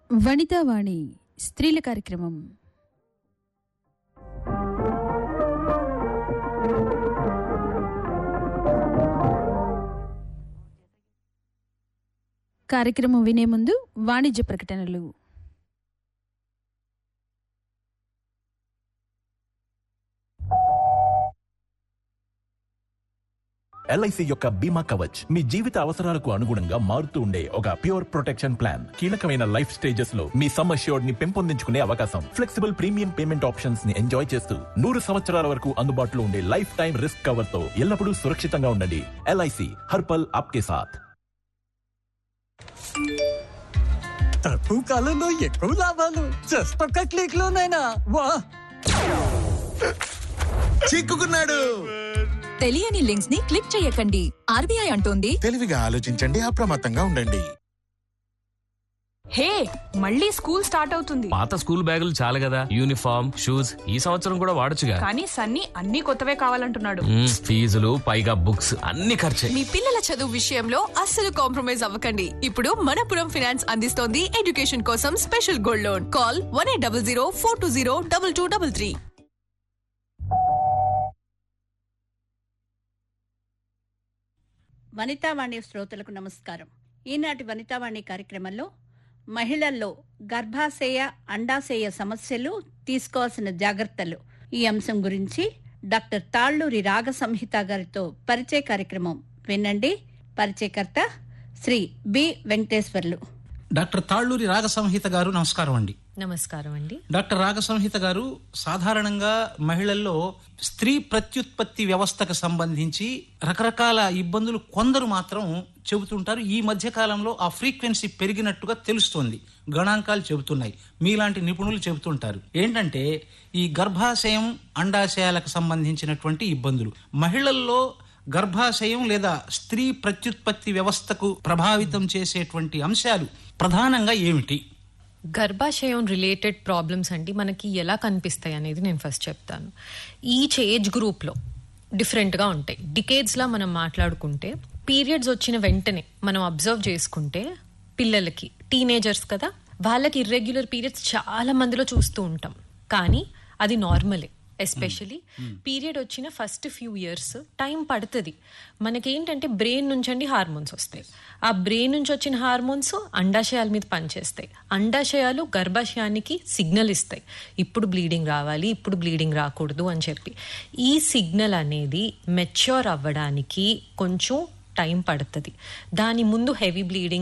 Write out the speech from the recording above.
వనితావాణి స్త్రీల కార్యక్రమం కార్యక్రమం వినే ముందు వాణిజ్య ప్రకటనలు ఎల్ఐసి యొక్క బీమా కవచ్ మీ జీవిత అవసరాలకు అనుగుణంగా మారుతూ ఉండే ఒక ప్యూర్ ప్రొటెక్షన్ ప్లాన్ కీలకమైన లైఫ్ స్టేజెస్ లో మీ సమ్ అష్యూర్డ్ ని పెంపొందించుకునే అవకాశం ఫ్లెక్సిబుల్ ప్రీమియం పేమెంట్ ఆప్షన్స్ ని ఎంజాయ్ చేస్తూ నూరు సంవత్సరాల వరకు అందుబాటులో ఉండే లైఫ్ టైం రిస్క్ కవర్ తో ఎల్లప్పుడూ సురక్షితంగా ఉండండి ఎల్ఐసి హర్పల్ ఆప్కే సాథ్ తక్కువ కాలంలో ఎక్కువ లాభాలు జస్ట్ ఒక్క క్లిక్ లోనైనా వా చిక్కుకున్నాడు తెలియని లింక్స్ ని క్లిక్ చేయకండి ఆర్బీఐ అంటోంది తెలివిగా ఆలోచించండి అప్రమత్తంగా ఉండండి హే మళ్ళీ స్కూల్ స్టార్ట్ అవుతుంది పాత స్కూల్ బ్యాగులు చాలు కదా యూనిఫామ్ షూస్ ఈ సంవత్సరం కూడా వాడొచ్చుగా కానీ సన్నీ అన్ని కొత్తవే కావాలంటున్నాడు మ్మ్, ఫీజులు పైగా బుక్స్ అన్ని ఖర్చే మీ పిల్లల చదువు విషయంలో అస్సలు కాంప్రమైజ్ అవ్వకండి ఇప్పుడు మనపురం ఫినాన్స్ అందిస్తోంది ఎడ్యుకేషన్ కోసం special gold loan call one eight double zero four two zero double two double three Vanithavani శ్రోతలకు నమస్కారం ఈనాటి వనితావాణి కార్యక్రమంలో మహిళల్లో గర్భాశయ అండాశయ సమస్యలు తీసుకోవాల్సిన జాగ్రత్తలు ఈ అంశం గురించి డాక్టర్ తాళ్ళూరి రాగ సంహిత గారితో పరిచయ కార్యక్రమం వినండి పరిచయకర్త శ్రీ బి వెంకటేశ్వర్లు డాక్టర్ తాళ్ళూరి రాగ సంహిత గారు నమస్కారం అండి నమస్కారం అండి డాక్టర్ రాగ సంహిత గారు సాధారణంగా మహిళల్లో స్త్రీ ప్రత్యుత్పత్తి వ్యవస్థకు సంబంధించి రకరకాల ఇబ్బందులు కొందరు మాత్రం చెబుతుంటారు ఈ మధ్య కాలంలో ఆ ఫ్రీక్వెన్సీ పెరిగినట్టుగా తెలుస్తోంది గణాంకాలు చెబుతున్నాయి మీలాంటి నిపుణులు చెబుతుంటారు ఏంటంటే ఈ గర్భాశయం అండాశయాలకు సంబంధించినటువంటి ఇబ్బందులు మహిళల్లో గర్భాశయం లేదా స్త్రీ ప్రత్యుత్పత్తి వ్యవస్థకు ప్రభావితం చేసేటువంటి అంశాలు ప్రధానంగా ఏమిటి గర్భాశయం రిలేటెడ్ ప్రాబ్లమ్స్ అండి మనకి ఎలా కనిపిస్తాయి అనేది నేను ఫస్ట్ చెప్తాను ఈచ్ ఏజ్ గ్రూప్లో డిఫరెంట్గా ఉంటాయి డికేడ్స్లా మనం మాట్లాడుకుంటే పీరియడ్స్ వచ్చిన వెంటనే మనం అబ్జర్వ్ చేసుకుంటే పిల్లలకి టీనేజర్స్ కదా వాళ్ళకి ఇర్రెగ్యులర్ పీరియడ్స్ చాలా మందిలో చూస్తూ ఉంటాం కానీ అది నార్మలే ఎస్పెషలీ పీరియడ్ వచ్చిన ఫస్ట్ ఫ్యూ ఇయర్స్ టైం పడుతుంది మనకేంటంటే బ్రెయిన్ నుంచి అండి హార్మోన్స్ వస్తాయి ఆ బ్రెయిన్ నుంచి వచ్చిన హార్మోన్స్ అండాశయాల మీద పనిచేస్తాయి అండాశయాలు గర్భాశయానికి సిగ్నల్ ఇస్తాయి ఇప్పుడు బ్లీడింగ్ రావాలి ఇప్పుడు బ్లీడింగ్ రాకూడదు అని చెప్పి ఈ సిగ్నల్ అనేది మెచ్యూర్ అవ్వడానికి కొంచెం టైం పడుతుంది దాని ముందు హెవీ బ్లీడింగ్